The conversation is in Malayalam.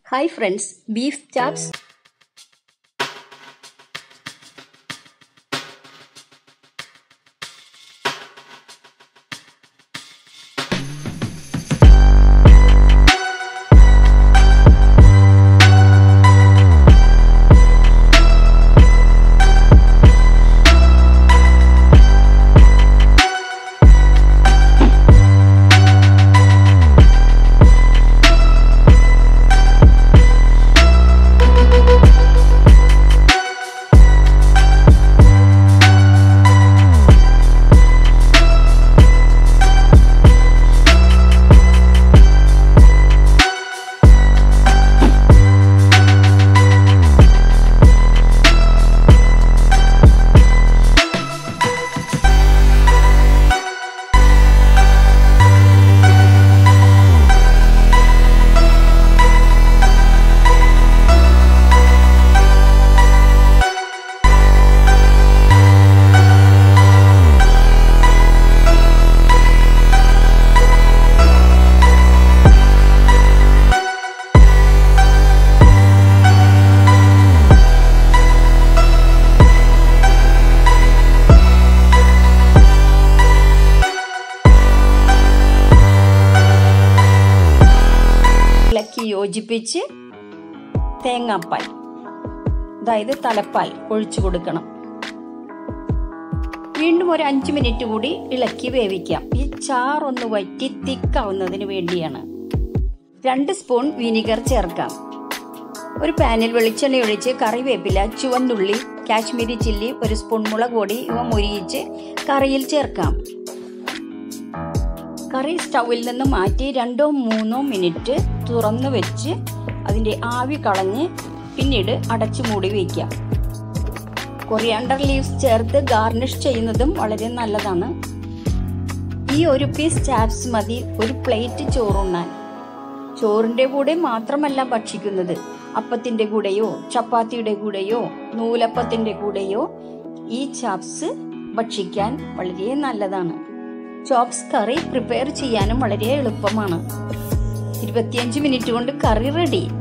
ഹായ് ഫ്രണ്ട്സ് ബീഫ് ചാപ്സ് ഇളക്കി യോജിപ്പിച്ച് തേങ്ങാപ്പാൽ അതായത് തലപ്പാൽ ഒഴിച്ചു കൊടുക്കണം വീണ്ടും ഒരു അഞ്ച് മിനിറ്റ് കൂടി ഇളക്കി വേവിക്കാം ഈ ചാറൊന്ന് വറ്റി തിക്കാവുന്നതിന് വേണ്ടിയാണ് രണ്ട് സ്പൂൺ വിനിഗർ ചേർക്കാം ഒരു പാനിൽ വെളിച്ചെണ്ണ ഒഴിച്ച് കറിവേപ്പില ചുവന്നുള്ളി കാശ്മീരി ചില്ലി ഒരു സ്പൂൺ മുളക് പൊടി ഇവ മുരിയിച്ച് കറിയിൽ ചേർക്കാം കറി സ്റ്റൗവിൽ നിന്ന് മാറ്റി രണ്ടോ മൂന്നോ മിനിറ്റ് തുറന്നു വെച്ച് അതിൻ്റെ ആവി കളഞ്ഞ് പിന്നീട് അടച്ചു മൂടി വയ്ക്കാം കൊറിയാണ്ടർ ലീവ്സ് ചേർത്ത് ഗാർണിഷ് ചെയ്യുന്നതും വളരെ നല്ലതാണ് ഈ ഒരു പീസ് ചാപ്സ് മതി ഒരു പ്ലേറ്റ് ചോറുണ്ണാൻ ചോറിൻ്റെ കൂടെ മാത്രമല്ല ഭക്ഷിക്കുന്നത് അപ്പത്തിൻ്റെ കൂടെയോ ചപ്പാത്തിയുടെ കൂടെയോ നൂലപ്പത്തിൻ്റെ കൂടെയോ ഈ ചാപ്സ് ഭക്ഷിക്കാൻ വളരെ നല്ലതാണ് ചോപ്സ് കറി പ്രിപ്പയർ ചെയ്യാനും വളരെ എളുപ്പമാണ് ഇരുപത്തിയഞ്ച് മിനിറ്റ് കൊണ്ട് കറി റെഡി